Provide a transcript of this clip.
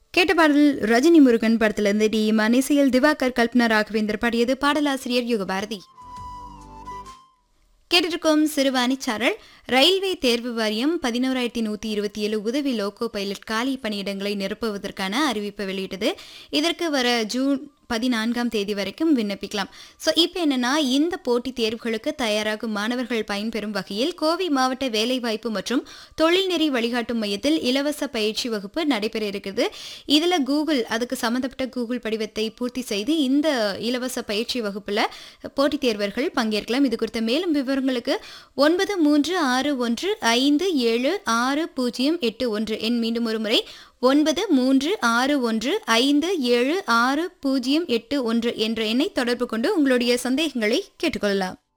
கேட்ட பாடல் ரஜினி முருகன் படத்திலிருந்து டி இமான் இசையில் திவாகர் கல்பனா ராகவேந்தர் பாடியது பாடலாசிரியர் யுகபாரதி கேட்டிருக்கும் சிறுவாணி சாரல் ரயில்வே தேர்வு வாரியம் பதினோராயிரத்தி நூற்றி இருபத்தி ஏழு உதவி லோகோ பைலட் காலி பணியிடங்களை நிரப்புவதற்கான அறிவிப்பை வெளியிட்டது இதற்கு வர ஜூன் பதினான்காம் தேதி வரைக்கும் விண்ணப்பிக்கலாம் ஸோ இப்போ என்னன்னா இந்த போட்டித் தேர்வுகளுக்கு தயாராகும் மாணவர்கள் பயன்பெறும் வகையில் கோவை மாவட்ட வேலைவாய்ப்பு மற்றும் தொழில்நெறி வழிகாட்டும் மையத்தில் இலவச பயிற்சி வகுப்பு நடைபெற இருக்குது இதில் கூகுள் அதுக்கு சம்மந்தப்பட்ட கூகுள் படிவத்தை பூர்த்தி செய்து இந்த இலவச பயிற்சி வகுப்பில் போட்டித் தேர்வர்கள் பங்கேற்கலாம் இது குறித்த மேலும் விவரங்களுக்கு ஒன்பது மூன்று ஆறு ஒன்று ஐந்து ஏழு ஆறு பூஜ்ஜியம் எட்டு ஒன்று எண் மீண்டும் ஒரு முறை ஒன்பது மூன்று ஆறு ஒன்று ஐந்து ஏழு ஆறு பூஜ்ஜியம் எட்டு ஒன்று என்ற எண்ணை தொடர்பு கொண்டு உங்களுடைய சந்தேகங்களை கேட்டுக்கொள்ளலாம்